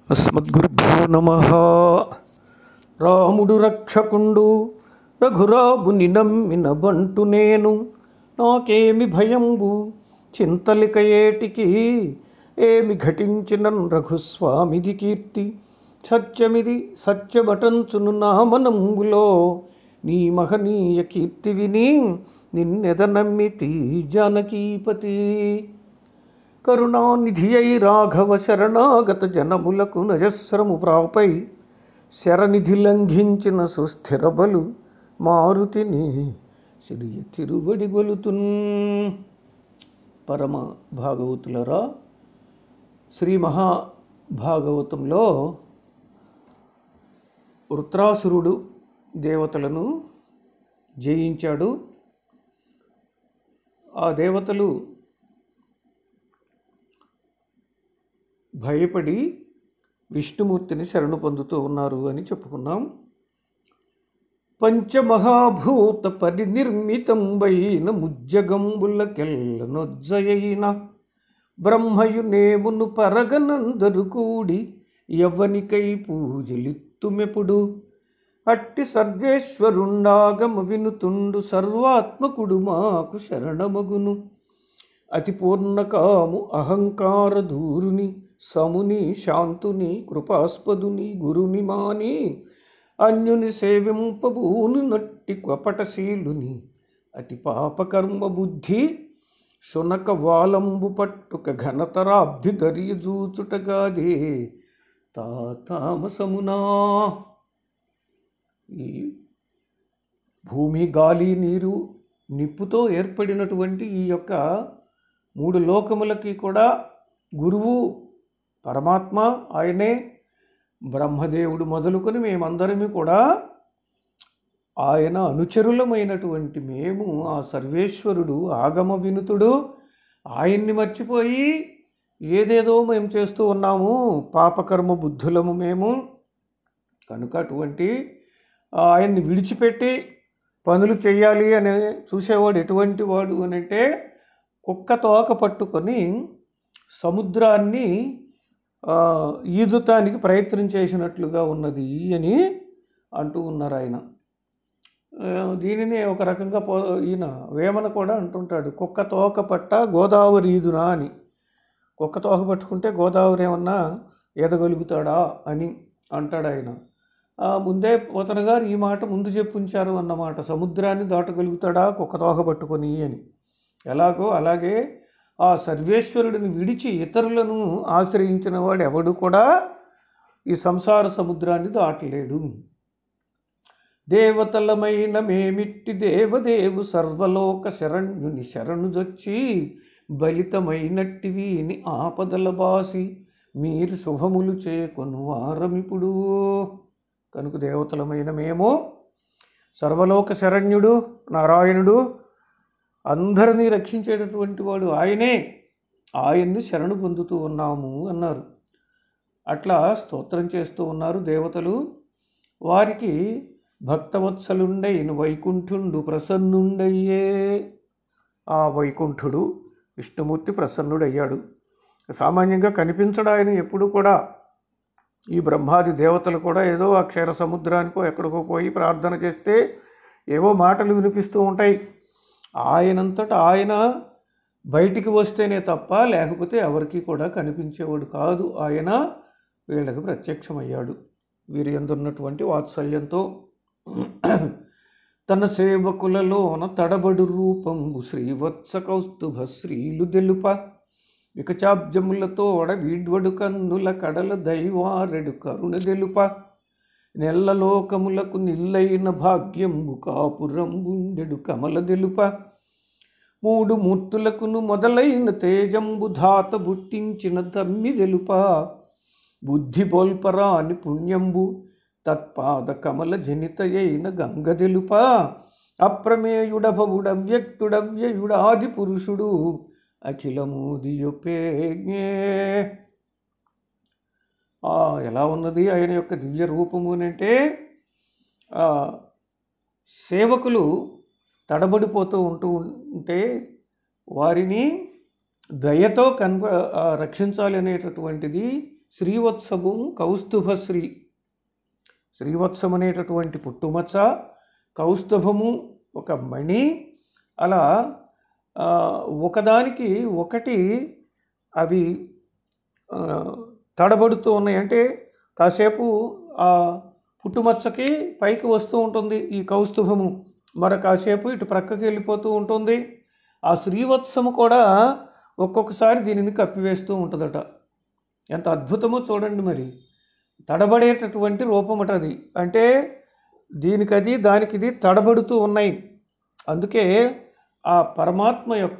అస్మద్గురుభ్యో నమ రాముడు రక్షకుండు రఘురాబుని నమ్మిన బంటు నేను నాకేమి భయంబు చింతలిక ఏటికి ఏమి ఘటించిన రఘుస్వామిది కీర్తి సత్యమిది సత్యమటంచును నా మనంబులో నీ మహనీయ కీర్తి విని నిన్నెద నమ్మితి జానకీపతి కరుణానిధి అయి రాఘవ శరణాగత జనములకు నజస్రము ప్రాపై శరనిధి లంఘించిన సుస్థిర బలు మారుతిని సిరియ తిరువడి గొలుతున్ పరమ భాగవతులరా శ్రీ మహాభాగవతంలో వృత్రాసురుడు దేవతలను జయించాడు ఆ దేవతలు భయపడి విష్ణుమూర్తిని శరణు పొందుతూ ఉన్నారు అని చెప్పుకున్నాం పంచమహాభూత పరినిర్మితంబైన ముజ్జగంబులకెల్ల నొజ్జయైన బ్రహ్మయు నేమును పరగనందరు కూడి యవ్వనికై పూజలిత్తుమెప్పుడు అట్టి సర్వేశ్వరుండాగమ వినుతుండు సర్వాత్మకుడు మాకు శరణమగును అతి పూర్ణకాము అహంకార దూరుని సముని శాంతుని కృపాస్పదుని గురుని మాని అన్యుని సేవింపబూను నట్టి కపటశీలుని అతి పాపకర్మ బుద్ధి శునక వాలంబు పట్టుక ఘనతరాబ్ధి దరియజూచుటగాదే తామసమునా ఈ భూమి గాలి నీరు నిప్పుతో ఏర్పడినటువంటి ఈ యొక్క మూడు లోకములకి కూడా గురువు పరమాత్మ ఆయనే బ్రహ్మదేవుడు మొదలుకొని మేమందరము కూడా ఆయన అనుచరులమైనటువంటి మేము ఆ సర్వేశ్వరుడు ఆగమ వినుతుడు ఆయన్ని మర్చిపోయి ఏదేదో మేము చేస్తూ ఉన్నాము పాపకర్మ బుద్ధులము మేము కనుక అటువంటి ఆయన్ని విడిచిపెట్టి పనులు చేయాలి అని చూసేవాడు ఎటువంటి వాడు అని అంటే కుక్క తోక పట్టుకొని సముద్రాన్ని ఈదుతానికి ప్రయత్నం చేసినట్లుగా ఉన్నది అని అంటూ ఉన్నారు ఆయన దీనిని ఒక రకంగా పో ఈయన వేమన కూడా అంటుంటాడు కుక్క తోక పట్ట గోదావరి ఈదునా అని కుక్క తోక పట్టుకుంటే గోదావరి ఏమన్నా ఈదగలుగుతాడా అని అంటాడు ఆయన ముందే పోతన గారు ఈ మాట ముందు చెప్పుంచారు అన్నమాట సముద్రాన్ని దాటగలుగుతాడా కుక్క తోక పట్టుకొని అని ఎలాగో అలాగే ఆ సర్వేశ్వరుడిని విడిచి ఇతరులను ఆశ్రయించిన వాడు ఎవడు కూడా ఈ సంసార సముద్రాన్ని దాటలేడు దేవతలమైన మేమిట్టి దేవదేవు సర్వలోక శరణ్యుని శరణుజొచ్చి బలితమైనట్టి వీని ఆపదల బాసి మీరు శుభములు చేకొను వారమిప్పుడు కనుక దేవతలమైన మేము సర్వలోక శరణ్యుడు నారాయణుడు అందరినీ రక్షించేటటువంటి వాడు ఆయనే ఆయన్ని శరణు పొందుతూ ఉన్నాము అన్నారు అట్లా స్తోత్రం చేస్తూ ఉన్నారు దేవతలు వారికి భక్తవత్సలుండైన వైకుంఠుండు ప్రసన్నుండయ్యే ఆ వైకుంఠుడు విష్ణుమూర్తి ప్రసన్నుడయ్యాడు సామాన్యంగా కనిపించడు ఆయన ఎప్పుడు కూడా ఈ బ్రహ్మాది దేవతలు కూడా ఏదో ఆ క్షీర సముద్రానికో ఎక్కడికో పోయి ప్రార్థన చేస్తే ఏవో మాటలు వినిపిస్తూ ఉంటాయి ఆయనంతట ఆయన బయటికి వస్తేనే తప్ప లేకపోతే ఎవరికి కూడా కనిపించేవాడు కాదు ఆయన వీళ్ళకి ప్రత్యక్షమయ్యాడు వీరి ఎందున్నటువంటి వాత్సల్యంతో తన సేవకులలోన తడబడు రూపంబు శ్రీవత్స కౌస్తుభ శ్రీలు తెలుప వికచాబ్జములతోడ వీడ్వడు కన్నుల కడల దైవారెడు కరుణ తెలుప నెల్లలోకములకు నిల్లైన భాగ్యంబు కాపురంబుండెడు కమల తెలుప మూడు మూర్తులకును మొదలైన తేజంబు ధాత బుట్టించిన తమ్మి తెలుప బుద్ధి బోల్పరా అని పుణ్యంబు తత్పాద కమల జనితయైన గంగ తెలుప అప్రమేయుడభవుడవ్యక్తుడవ్యయుడాది పురుషుడు అఖిలమూదియొపేజ్ఞే ఎలా ఉన్నది ఆయన యొక్క దివ్య రూపము అంటే సేవకులు తడబడిపోతూ ఉంటూ ఉంటే వారిని దయతో కన్వ రక్షించాలి అనేటటువంటిది శ్రీవత్సము కౌస్తుభశ్రీ శ్రీవత్సం అనేటటువంటి పుట్టుమచ్చ కౌస్తుభము ఒక మణి అలా ఆ, ఒకదానికి ఒకటి అవి ఆ, తడబడుతూ ఉన్నాయి అంటే కాసేపు ఆ పుట్టుమచ్చకి పైకి వస్తూ ఉంటుంది ఈ కౌస్తుభము మరి కాసేపు ఇటు ప్రక్కకి వెళ్ళిపోతూ ఉంటుంది ఆ శ్రీవత్సము కూడా ఒక్కొక్కసారి దీనిని కప్పివేస్తూ ఉంటుందట ఎంత అద్భుతమో చూడండి మరి తడబడేటటువంటి రూపమట అది అంటే దీనికది దానికిది తడబడుతూ ఉన్నాయి అందుకే ఆ పరమాత్మ యొక్క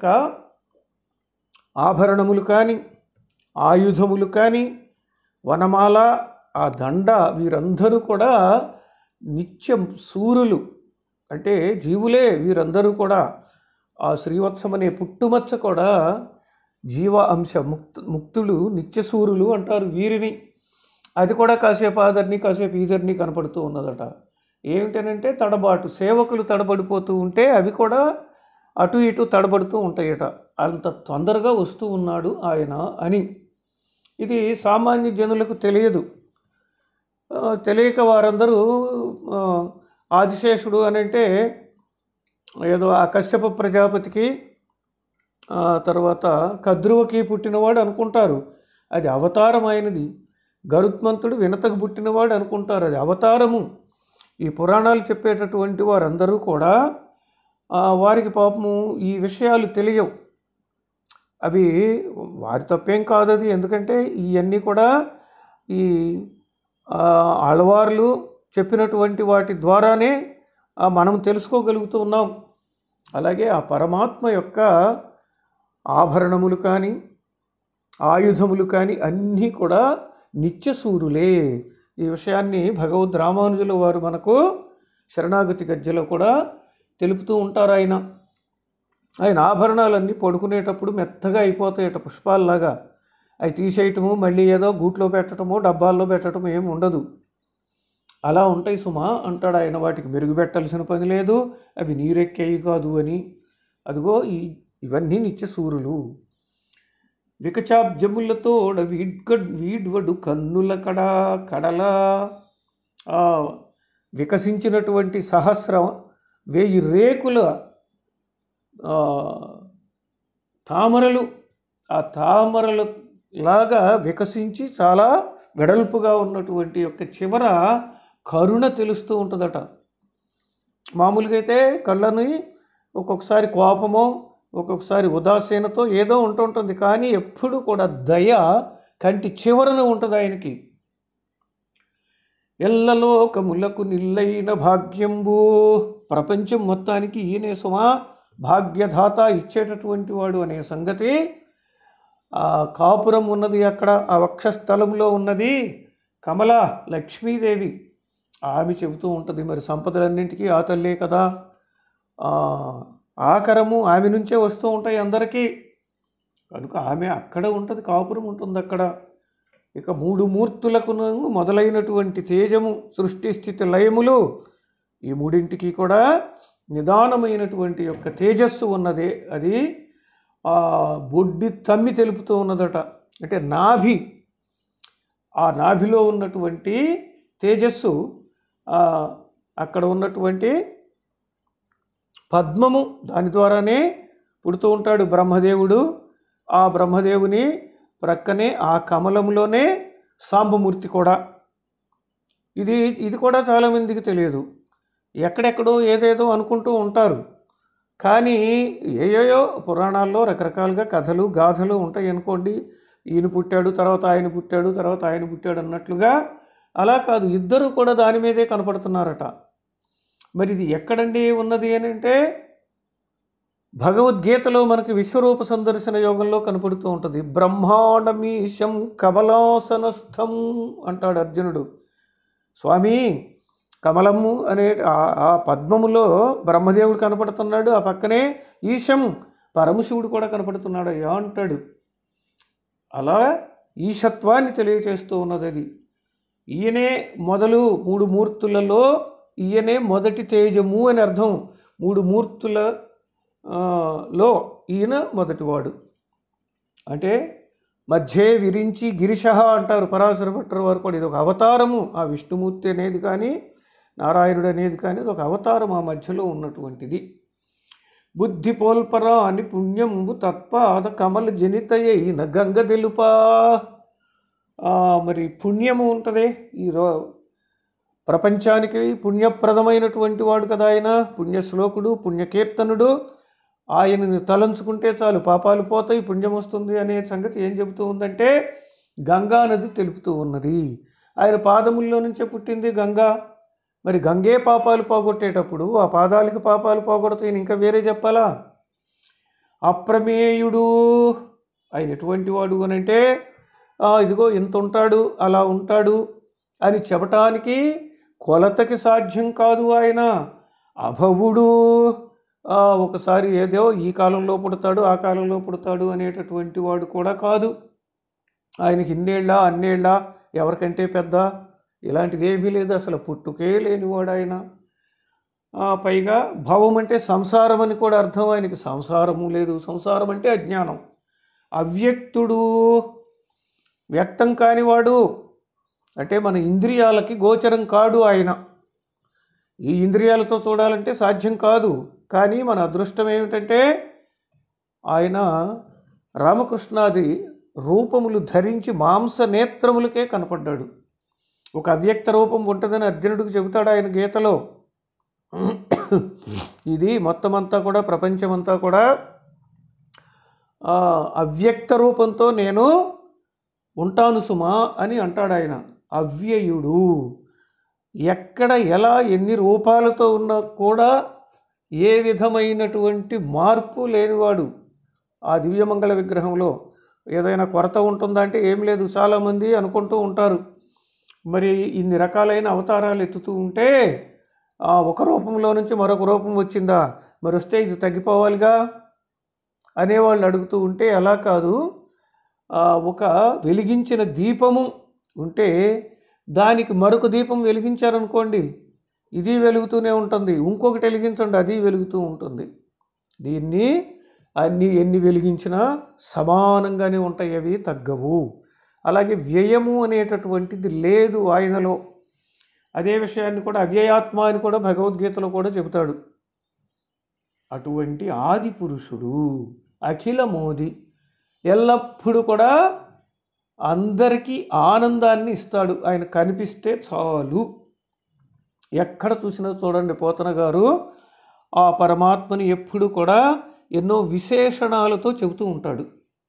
ఆభరణములు కానీ ఆయుధములు కానీ వనమాల ఆ దండ వీరందరూ కూడా నిత్యం సూర్యులు అంటే జీవులే వీరందరూ కూడా ఆ శ్రీవత్సం అనే పుట్టుమచ్చ కూడా జీవ అంశ ముక్తు ముక్తులు నిత్యసూరులు అంటారు వీరిని అది కూడా కాసేపు ఆదర్ని కాసేపు ఈదర్ని కనపడుతూ ఉన్నదట ఏమిటనంటే తడబాటు సేవకులు తడబడిపోతూ ఉంటే అవి కూడా అటు ఇటు తడబడుతూ ఉంటాయట అంత తొందరగా వస్తూ ఉన్నాడు ఆయన అని ఇది సామాన్య జనులకు తెలియదు ఆ, తెలియక వారందరూ ఆ, ఆదిశేషుడు అని అంటే ఏదో ఆ కశ్యప ప్రజాపతికి ఆ తర్వాత కద్రువకి పుట్టినవాడు అనుకుంటారు అది అవతారమైనది గరుత్మంతుడు వినతకు పుట్టినవాడు అనుకుంటారు అది అవతారము ఈ పురాణాలు చెప్పేటటువంటి వారందరూ కూడా ఆ, వారికి పాపము ఈ విషయాలు తెలియవు అవి వారి తప్పేం కాదు అది ఎందుకంటే ఇవన్నీ కూడా ఈ ఆ, ఆళ్వార్లు చెప్పినటువంటి వాటి ద్వారానే ఆ, మనం తెలుసుకోగలుగుతూ ఉన్నాం అలాగే ఆ పరమాత్మ యొక్క ఆభరణములు కానీ ఆయుధములు కానీ అన్నీ కూడా నిత్యసూరులే ఈ విషయాన్ని భగవద్ రామానుజుల వారు మనకు శరణాగతి గజ్జలో కూడా తెలుపుతూ ఉంటారు ఆయన ఆయన ఆభరణాలన్నీ పడుకునేటప్పుడు మెత్తగా అయిపోతాయట పుష్పాల్లాగా అవి తీసేయటము మళ్ళీ ఏదో గూట్లో పెట్టడము డబ్బాల్లో పెట్టడం ఏమి ఉండదు అలా ఉంటాయి సుమా అంటాడు ఆయన వాటికి మెరుగు పెట్టాల్సిన పని లేదు అవి నీరెక్కేవి కాదు అని అదిగో ఈ ఇవన్నీ నిత్యసూరులు వికచాబ్జములతో వీడ్గడ్ వీడ్వడు కన్నుల కడ కడల ఆ వికసించినటువంటి సహస్రం వెయ్యి రేకుల ఆ, తామరలు ఆ తామరల లాగా వికసించి చాలా వెడల్పుగా ఉన్నటువంటి యొక్క చివర కరుణ తెలుస్తూ ఉంటుందట మామూలుగా అయితే కళ్ళని ఒక్కొక్కసారి కోపమో ఒక్కొక్కసారి ఉదాసీనతో ఏదో ఉంటుంటుంది కానీ ఎప్పుడు కూడా దయ కంటి చివరన ఉంటుంది ఆయనకి ఎల్లలోకములకు నిల్లైన భాగ్యంబు ప్రపంచం మొత్తానికి ఈయనే సుమా భాగ్యధాత ఇచ్చేటటువంటి వాడు అనే సంగతి ఆ కాపురం ఉన్నది అక్కడ ఆ వక్షస్థలంలో ఉన్నది కమల లక్ష్మీదేవి ఆమె చెబుతూ ఉంటుంది మరి సంపదలన్నింటికీ ఆ తల్లే కదా ఆ, ఆకరము ఆమె నుంచే వస్తూ ఉంటాయి అందరికీ కనుక ఆమె అక్కడ ఉంటుంది కాపురం ఉంటుంది అక్కడ ఇక మూడు మూర్తులకు మొదలైనటువంటి తేజము సృష్టి స్థితి లయములు ఈ మూడింటికి కూడా నిదానమైనటువంటి యొక్క తేజస్సు ఉన్నదే అది ఆ బొడ్డి తమ్మి తెలుపుతూ ఉన్నదట అంటే నాభి ఆ నాభిలో ఉన్నటువంటి తేజస్సు ఆ, అక్కడ ఉన్నటువంటి పద్మము దాని ద్వారానే పుడుతూ ఉంటాడు బ్రహ్మదేవుడు ఆ బ్రహ్మదేవుని ప్రక్కనే ఆ కమలంలోనే సాంబమూర్తి కూడా ఇది ఇది కూడా చాలామందికి తెలియదు ఎక్కడెక్కడో ఏదేదో అనుకుంటూ ఉంటారు కానీ ఏయోయో పురాణాల్లో రకరకాలుగా కథలు గాథలు ఉంటాయి అనుకోండి ఈయన పుట్టాడు తర్వాత ఆయన పుట్టాడు తర్వాత ఆయన పుట్టాడు అన్నట్లుగా అలా కాదు ఇద్దరు కూడా దాని మీదే కనపడుతున్నారట మరి ఇది ఎక్కడండి ఉన్నది అని అంటే భగవద్గీతలో మనకి విశ్వరూప సందర్శన యోగంలో కనపడుతూ ఉంటుంది బ్రహ్మాండమీశం కమలాసనస్థం అంటాడు అర్జునుడు స్వామి కమలము అనే ఆ- ఆ పద్మములో బ్రహ్మదేవుడు కనపడుతున్నాడు ఆ పక్కనే ఈశం పరమశివుడు కూడా కనపడుతున్నాడు అయ్యా అంటాడు అలా ఈశత్వాన్ని తెలియచేస్తూ ఉన్నది అది ఈయనే మొదలు మూడు మూర్తులలో ఈయనే మొదటి తేజము అని అర్థం మూడు మూర్తుల ఆ, లో ఈయన మొదటివాడు అంటే మధ్యే విరించి గిరిశ అంటారు పరాశర భట్టర్ వారు కూడా ఇది ఒక అవతారము ఆ విష్ణుమూర్తి అనేది కానీ నారాయణుడు అనేది కానీ ఇది ఒక అవతారం ఆ మధ్యలో ఉన్నటువంటిది బుద్ధి పోల్పరా అని పుణ్యంబు తత్పాద కమల జనితయైన గంగ తెలుపా ఆ, మరి పుణ్యము ఉంటుంది ఈ రో ప్రపంచానికి పుణ్యప్రదమైనటువంటి వాడు కదా ఆయన పుణ్యశ్లోకుడు పుణ్యకీర్తనుడు ఆయనని తలంచుకుంటే చాలు పాపాలు పోతాయి పుణ్యం వస్తుంది అనే సంగతి ఏం చెబుతూ ఉందంటే గంగా నది తెలుపుతూ ఉన్నది ఆయన పాదముల్లో నుంచే పుట్టింది గంగా మరి గంగే పాపాలు పోగొట్టేటప్పుడు ఆ పాదాలకి పాపాలు పోగొడతాయని ఇంకా వేరే చెప్పాలా అప్రమేయుడు ఆయన ఎటువంటి వాడు అని అంటే "ఆ, ఇదిగో ఇంత ఉంటాడు అలా ఉంటాడు అని చెప్పటానికి కొలతకి సాధ్యం కాదు ఆయన అభవుడు ఆ, ఒకసారి ఏదో ఈ కాలంలో పుడతాడు ఆ కాలంలో పుడతాడు అనేటటువంటి వాడు కూడా కాదు ఆయనకి ఇన్నేళ్ళ అన్నేళ్ళ ఎవరికంటే పెద్ద ఇలాంటిది ఏమీ లేదు అసలు పుట్టుకే లేనివాడు ఆయన ఆ, పైగా భవం అంటే సంసారం అని కూడా అర్థం ఆయనకి సంసారము లేదు సంసారం అంటే అజ్ఞానం అవ్యక్తుడు వ్యక్తం కానివాడు అంటే మన ఇంద్రియాలకి గోచరం కాడు ఆయన ఈ ఇంద్రియాలతో చూడాలంటే సాధ్యం కాదు కానీ మన అదృష్టం ఏమిటంటే ఆయన రామకృష్ణాది రూపములు ధరించి మాంస నేత్రములకే కనపడ్డాడు ఒక అవ్యక్త రూపం ఉంటుందని అర్జునుడికి చెబుతాడు ఆయన గీతలో ఇది మొత్తం అంతా కూడా ప్రపంచమంతా కూడా ఆ, అవ్యక్త రూపంతో నేను ఉంటాను సుమా అని అంటాడు ఆయన అవ్యయుడు ఎక్కడ ఎలా ఎన్ని రూపాలతో ఉన్నా కూడా ఏ విధమైనటువంటి మార్పు లేనివాడు ఆ దివ్యమంగళ విగ్రహంలో ఏదైనా కొరత ఉంటుందా అంటే ఏం లేదు చాలామంది అనుకుంటూ ఉంటారు మరి ఇన్ని రకాలైన అవతారాలు ఎత్తుతూ ఉంటే ఆ ఒక రూపంలో నుంచి మరొక రూపం వచ్చిందా మరి వస్తే ఇది తగ్గిపోవాలిగా అనేవాళ్ళు అడుగుతూ ఉంటే అలా కాదు ఆ, ఒక వెలిగించిన దీపము ఉంటే దానికి మరొక దీపం వెలిగించారనుకోండి ఇది వెలుగుతూనే ఉంటుంది ఇంకొకటి వెలిగించండి అది వెలుగుతూ ఉంటుంది దీన్ని అన్ని ఎన్ని వెలిగించినా సమానంగానే ఉంటాయి అవి తగ్గవు అలాగే వ్యయము అనేటటువంటిది లేదు ఆయనలో అదే విషయాన్ని కూడా అవ్యయాత్మ అని కూడా భగవద్గీతలో కూడా చెబుతాడు అటువంటి ఆది పురుషుడు అఖిల మోది ఎల్లప్పుడూ కూడా అందరికీ ఆనందాన్ని ఇస్తాడు ఆయన కనిపిస్తే చాలు ఎక్కడ చూసినా చూడండి పోతన గారు ఆ పరమాత్మని ఎప్పుడు కూడా ఎన్నో విశేషణాలతో చెబుతూ ఉంటాడు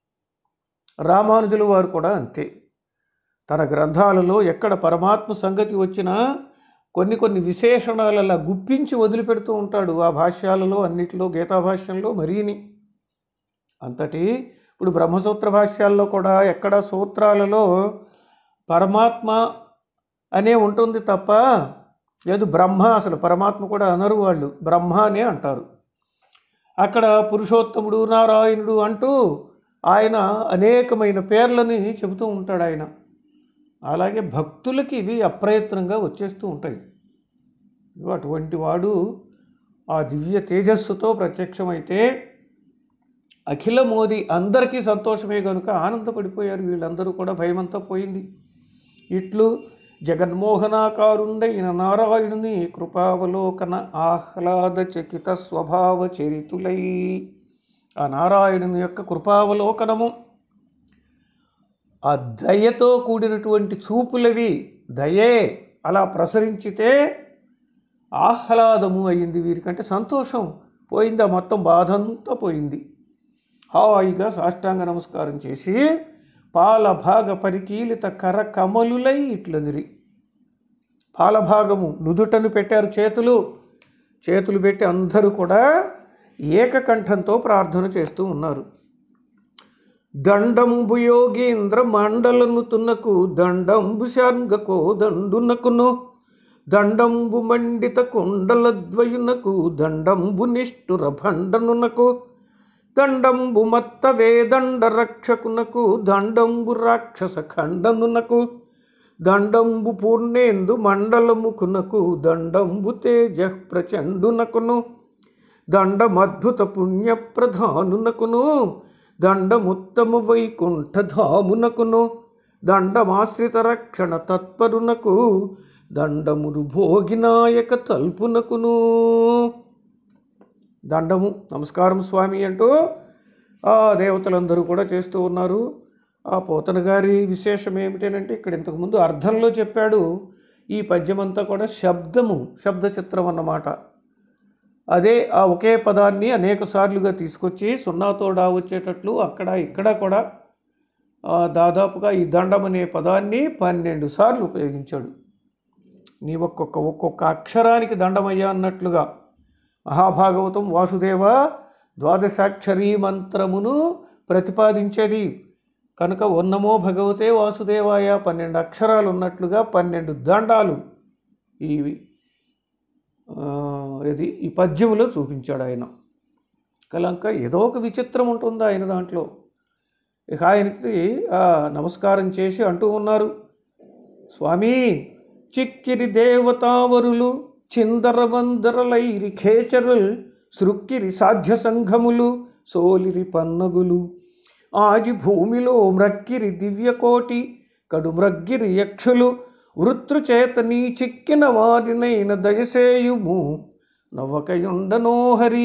రామానుజుల వారు కూడా అంతే తన గ్రంథాలలో ఎక్కడ పరమాత్మ సంగతి వచ్చినా కొన్ని కొన్ని విశేషణాలు అలా గుప్పించి వదిలిపెడుతూ ఉంటాడు ఆ భాష్యాలలో అన్నిటిలో గీతా భాష్యంలో మరీని అంతటి ఇప్పుడు బ్రహ్మసూత్ర భాష్యాల్లో కూడా ఎక్కడ సూత్రాలలో పరమాత్మ అనే ఉంటుంది తప్ప లేదు బ్రహ్మ అసలు పరమాత్మ కూడా అనరు వాళ్ళు బ్రహ్మ అనే అంటారు అక్కడ పురుషోత్తముడు నారాయణుడు అంటూ ఆయన అనేకమైన పేర్లని చెబుతూ ఉంటాడు ఆయన అలాగే భక్తులకి ఇవి అప్రయత్నంగా వచ్చేస్తూ ఉంటాయి ఇదిగో అటువంటి వాడు ఆ దివ్య తేజస్సుతో ప్రత్యక్షమైతే అఖిల మోదీ అందరికీ సంతోషమే కనుక ఆనందపడిపోయారు వీళ్ళందరూ కూడా భయమంతా పోయింది ఇట్లు జగన్మోహనాకారుండైన నారాయణుని కృపావలోకన ఆహ్లాద చకిత స్వభావ చరితులై ఆ నారాయణుని యొక్క కృపావలోకనము ఆ దయతో కూడినటువంటి చూపులవి దయే అలా ప్రసరించితే ఆహ్లాదము అయ్యింది వీరికంటే సంతోషం పోయింది ఆ మొత్తం బాధ అంతా పోయింది హాయిగా సాష్టాంగ నమస్కారం చేసి పాలభాగ పరికీలిత కర కమలులై ఇట్లనిరి పాలభాగము నుదుటను పెట్టారు చేతులు చేతులు పెట్టి అందరూ కూడా ఏకకంఠంతో ప్రార్థన చేస్తూ ఉన్నారు దండంబు యోగేంద్ర మండలను తున్నకు దండంబు శార్గకో దండునకును దండంబు మండిత కుండల ద్వయునకు దండంబు నిష్ఠుర భండనునకు దండంబు మత్త వేదండ రక్షకునకు దండంబు రాక్షస ఖండనునకు దండంబు పూర్ణేందు మండలముకునకు దండంబు తేజ ప్రచండునకును దండమద్భుత పుణ్య ప్రధానునకును దండముత్తమ వైకుంఠ ధామునకును దండమాశ్రిత రక్షణ తత్పరునకు దండమురు భోగినాయక తల్పునకును దండము నమస్కారం స్వామి అంటూ ఆ దేవతలందరూ కూడా చేస్తూ ఉన్నారు ఆ పోతన గారి విశేషం ఏమిటంటే ఇక్కడ ఇంతకుముందు అర్థంలో చెప్పాడు ఈ పద్యమంతా కూడా శబ్దము శబ్ద చిత్రం అన్నమాట అదే ఆ ఒకే పదాన్ని అనేక సార్లుగా తీసుకొచ్చి సున్నాతోడా వచ్చేటట్లు అక్కడ ఇక్కడ కూడా ఆ, దాదాపుగా ఈ దండం అనే పదాన్ని పన్నెండు సార్లు ఉపయోగించాడు నీ ఒక్కొక్క ఒక్కొక్క అక్షరానికి దండమయ్యా అన్నట్లుగా మహాభాగవతం వాసుదేవ ద్వాదశాక్షరీ మంత్రమును ప్రతిపాదించేది కనుక ఉన్నమో భగవతే వాసుదేవాయ పన్నెండు అక్షరాలు ఉన్నట్లుగా పన్నెండు దండాలు ఈ ఆ, ఇది ఈ పద్యములో చూపించాడు ఆయన కనుక ఏదో ఒక విచిత్రం ఉంటుంది ఆయన దాంట్లో ఇక ఆయనకి ఆ, నమస్కారం చేసి అంటూ ఉన్నారు స్వామి చిక్కిరి దేవతావరులు చిందర వందరలైరి ఖేచరుల్ సృక్కిరి సాధ్య సంఘములు సోలిరి పన్నగులు ఆజి భూమిలో మ్రక్కిరి దివ్యకోటి కడు మ్రగ్గిరి యక్షులు వృత్రుచేత నీ చిక్కిన వారినైన దయసేయుము నవ్వకయుండనో హరి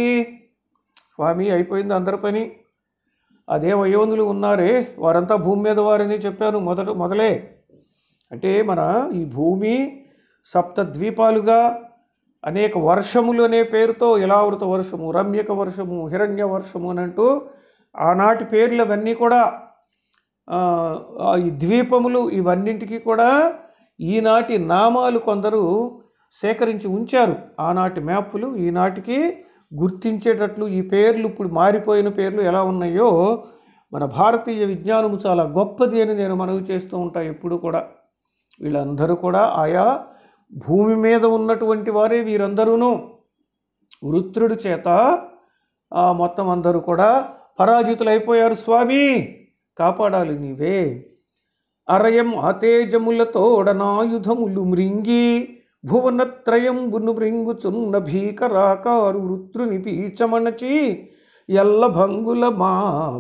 స్వామి అయిపోయింది అందరి పని అదే వయోనులు ఉన్నారే వారంతా భూమి మీద వారని చెప్పాను మొదట మొదలే అంటే మన ఈ భూమి సప్త ద్వీపాలుగా అనేక వర్షములు అనే పేరుతో ఇలావృత వర్షము రమ్యక వర్షము హిరణ్య వర్షము అని అంటూ ఆనాటి పేర్లు అవన్నీ కూడా ఆ, ఆ ఈ ద్వీపములు ఇవన్నింటికి కూడా ఈనాటి నామాలు కొందరు సేకరించి ఉంచారు ఆనాటి మ్యాప్లు ఈనాటికి గుర్తించేటట్లు ఈ పేర్లు ఇప్పుడు మారిపోయిన పేర్లు ఎలా ఉన్నాయో మన భారతీయ విజ్ఞానము చాలా గొప్పది అని నేను మనవి చేస్తూ ఉంటాను ఎప్పుడు కూడా వీళ్ళందరూ కూడా ఆయా భూమి మీద ఉన్నటువంటి వారే వీరందరూను వృత్రుడి చేత ఆ మొత్తం అందరూ కూడా పరాజితులైపోయారు స్వామి కాపాడాలి నీవే అరయం అతేజములతోడనాయుధములు మృంగి భువనత్రయంబును మృంగుచున్న భీకరాకారు వృత్రుని పీచమణచి ఎల్ల భంగుల మా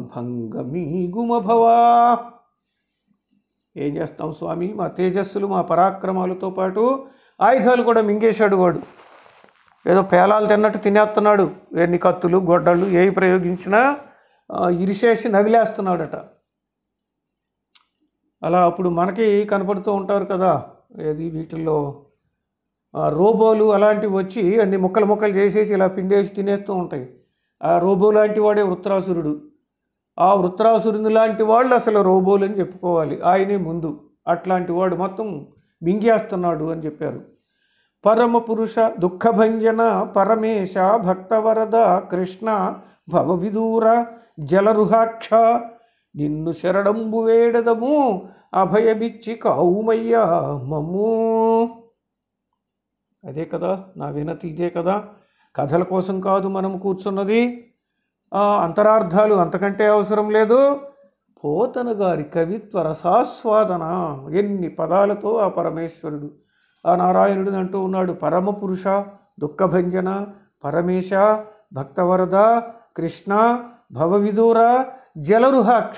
భంగమీగుమభవా ఏం చేస్తాం స్వామి మా తేజస్సులు మా పరాక్రమాలతో పాటు ఆయుధాలు కూడా మింగేశాడు వాడు ఏదో పేలాలు తిన్నట్టు తినేస్తున్నాడు ఎన్ని కత్తులు గొడ్డళ్ళు ఏవి ప్రయోగించినా ఆ, ఇరిసేసి నవిలేస్తున్నాడట అలా అప్పుడు మనకి కనపడుతూ ఉంటారు కదా ఏది వీటిల్లో ఆ, రోబోలు అలాంటివి వచ్చి అన్ని ముక్కలు ముక్కలు చేసేసి ఇలా పిండేసి తినేస్తూ ఉంటాయి ఆ రోబో లాంటి వాడే వృత్రాసురుడు ఆ వృత్రాసురుని లాంటి వాళ్ళు అసలు రోబోలు అని చెప్పుకోవాలి ఆయనే ముందు అట్లాంటి వాడు మొత్తం మింగేస్తున్నాడు అని చెప్పారు పరమ పురుష దుఃఖభంజన పరమేశ భక్తవరద కృష్ణ భవవిదూర జలరుహాక్ష నిన్ను శరణంబు వేడదము అభయమిచ్చి కావుమయ్యా మమ్ము అదే కదా నా వినతి ఇదే కదా కథల కోసం కాదు మనం కూర్చున్నది ఆ, అంతరార్థాలు అంతకంటే అవసరం లేదు పోతన గారి కవిత్వ రసాస్వాదన ఎన్ని పదాలతో ఆ పరమేశ్వరుడు ఆ నారాయణుడు అంటూ ఉన్నాడు పరమ పురుష దుఃఖభంజన పరమేశ భక్తవరద కృష్ణ భవవిదూర జలరుహాక్ష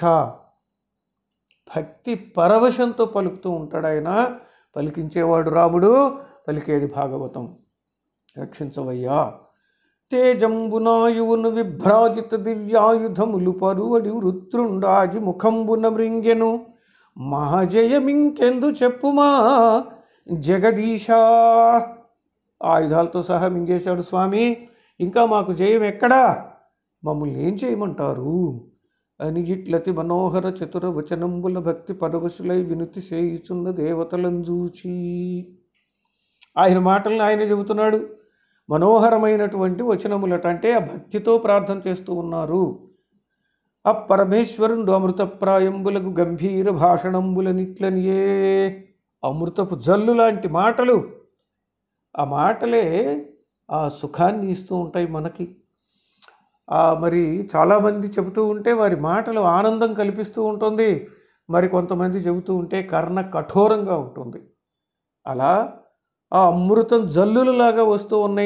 భక్తి పరవశంతో పలుకుతూ ఉంటాడు ఆయన పలికించేవాడు రాముడు పలికేది భాగవతం రక్షించవయ్యా తేజంబునాయువును విభ్రాజిత దివ్యాయుధములు పరువడి వృత్రుండాజి ముఖంబున మృంగెను మహాజయమింకెందు చెప్పుమా జగదీశా ఆయుధాలతో సహా మింగేశాడు స్వామి ఇంకా మాకు జయం ఎక్కడా మమ్మల్ని ఏం చేయమంటారు అని ఇట్లతి మనోహర చతుర వచనంబుల భక్తి పరవశులై వినుతి చేయుచున్న దేవతలను చూచి ఆయన మాటలను ఆయన చెబుతున్నాడు మనోహరమైనటువంటి వచనములట అంటే ఆ భక్తితో ప్రార్థన చేస్తూ ఉన్నారు ఆ పరమేశ్వరుడు అమృతప్రాయంబులకు గంభీర భాషణంబులనిట్లనియే అమృతపు జల్లు లాంటి మాటలు ఆ మాటలే ఆ సుఖాన్ని ఇస్తూ ఉంటాయి మనకి ఆ మరి చాలామంది చెబుతూ ఉంటే వారి మాటలు ఆనందం కల్పిస్తూ ఉంటుంది మరి కొంతమంది చెబుతూ ఉంటే కర్ణ కఠోరంగా ఉంటుంది అలా ఆ అమృతం జల్లులలాగా వస్తూ ఉన్నాయి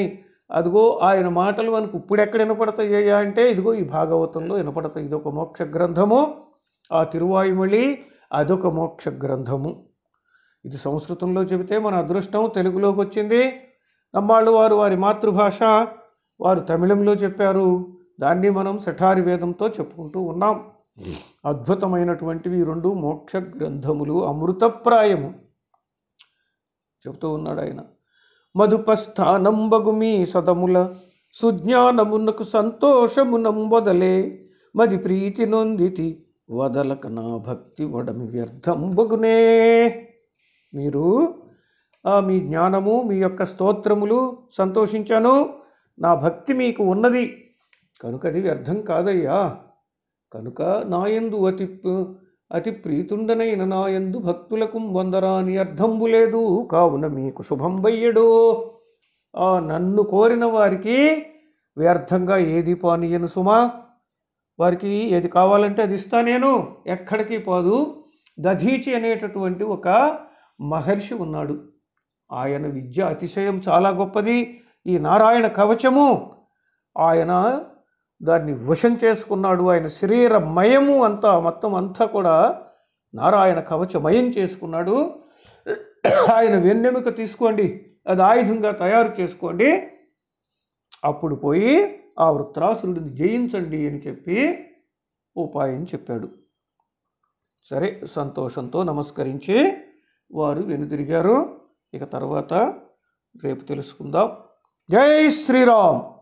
అదిగో ఆయన మాటలు మనకు ఇప్పుడు ఎక్కడ వినపడతాయ్యా అంటే ఇదిగో ఈ భాగవతంలో వినపడతాయి ఇదొక మోక్ష గ్రంథము ఆ తిరువాయుమళి అదొక మోక్ష గ్రంథము ఇది సంస్కృతంలో చెబితే మన అదృష్టం తెలుగులోకి వచ్చింది నమ్మాళ్ళు వారు వారి మాతృభాష వారు తమిళంలో చెప్పారు దాన్ని మనం శఠారి వేదంతో చెప్పుకుంటూ ఉన్నాం అద్భుతమైనటువంటివి ఈ రెండు మోక్ష గ్రంథములు అమృతప్రాయము చెబుతూ ఉన్నాడు ఆయన మధుపస్థానంబగు మీ సదముల సుజ్ఞానమునకు సంతోషమునంబొదలే మది ప్రీతి నొందితి వదలక నా భక్తి వడమి వ్యర్థంబగునే మీరు ఆ, మీ జ్ఞానము మీ యొక్క స్తోత్రములు సంతోషించాను నా భక్తి మీకు ఉన్నది కనుక అది వ్యర్థం కాదయ్యా కనుక నాయందు అతి ప- అతి ప్రీతుండనైన నాయందు భక్తులకు వందరాని అర్థంబు లేదు కావున మీకు శుభం వయ్యడు ఆ నన్ను కోరిన వారికి వ్యర్థంగా ఏది పానీయను సుమా వారికి ఏది కావాలంటే అది ఇస్తా నేను ఎక్కడికి పోదు దధీచి అనేటటువంటి ఒక మహర్షి ఉన్నాడు ఆయన విద్య అతిశయం చాలా గొప్పది ఈ నారాయణ కవచము ఆయన దాన్ని వశం చేసుకున్నాడు ఆయన శరీరమయము అంతా మొత్తం అంతా కూడా నారాయణ కవచమయం చేసుకున్నాడు ఆయన వెన్నెముక తీసుకోండి అది ఆయుధంగా తయారు చేసుకోండి అప్పుడు పోయి ఆ వృత్రాసురుడిని జయించండి అని చెప్పి ఉపాయం చెప్పాడు సరే సంతోషంతో నమస్కరించి వారు వెనుదిరిగారు ఇక తర్వాత రేపు తెలుసుకుందాం జై శ్రీరామ్